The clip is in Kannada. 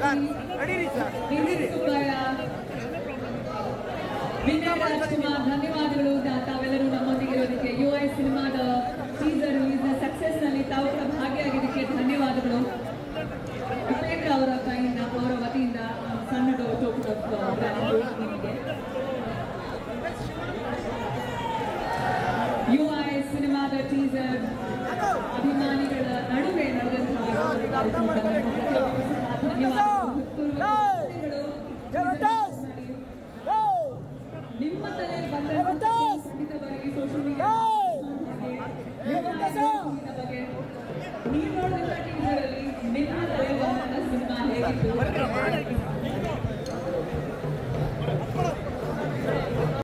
ವಿನಯ್ ಸುಬ್ಬಯ್ಯ ವಿನಯ್ ರಾಜ್ಕುಮಾರ್ ಧನ್ಯವಾದಗಳು ತಾ- ತಾವೆಲ್ಲರೂ ನಮ್ಮೊಂದಿಗೆ ಇರೋದಕ್ಕೆ ಯು ಐ ಸಿನಿಮಾದ ಟೀಸರ್ ರಿಲೀಸ್ ಸಕ್ಸಸ್ ನಲ್ಲಿ ತಾವು ಕೂಡ ಭಾಗಿಯಾಗಿದ್ದಕ್ಕೆ ಧನ್ಯವಾದಗಳು ಉಪೇಂದ್ರ ಅವರ ಕೈಯಿಂದ ಅವರ ವತಿಯಿಂದ ಆ, ಸಣ್ಣ ಟೋಕನ್ ಆಫ್ ನಿಮಗೆ ಯು ಐ ಸಿನಿಮಾದ ಟೀಸರ್ ಅಭಿಮಾನಿಗಳ ನಡುವೆ ನಡೆದಂತಹ ಈ ಒಂದು ಕಾರ್ಯಕ್ರಮದಲ್ಲಿ ಪ್ರತಿಯೊಬ್ಬರಿಗೂ ಸಹ ಧನ್ಯವಾದಗಳು ಹೃತ್ಪೂರ್ವಕ ಧನ್ಯವಾದಗಳು. ನಿಮ್ಮ ತಲೆ ಬಂದಂತಹ ಖಂಡಿತವಾಗಿ ಸೋಷಿಯಲ್ ಮೀಡಿಯಾ ಬಗ್ಗೆ ನೀವು ನೋಡಿದಂತಹ ಟೀಸರ್ ಅಲ್ಲಿ ನಿಮ್ಮ ತಲೆ ಬಂದಂತಹ ಸಿನಿಮಾ ಹೇಗಿತ್ತು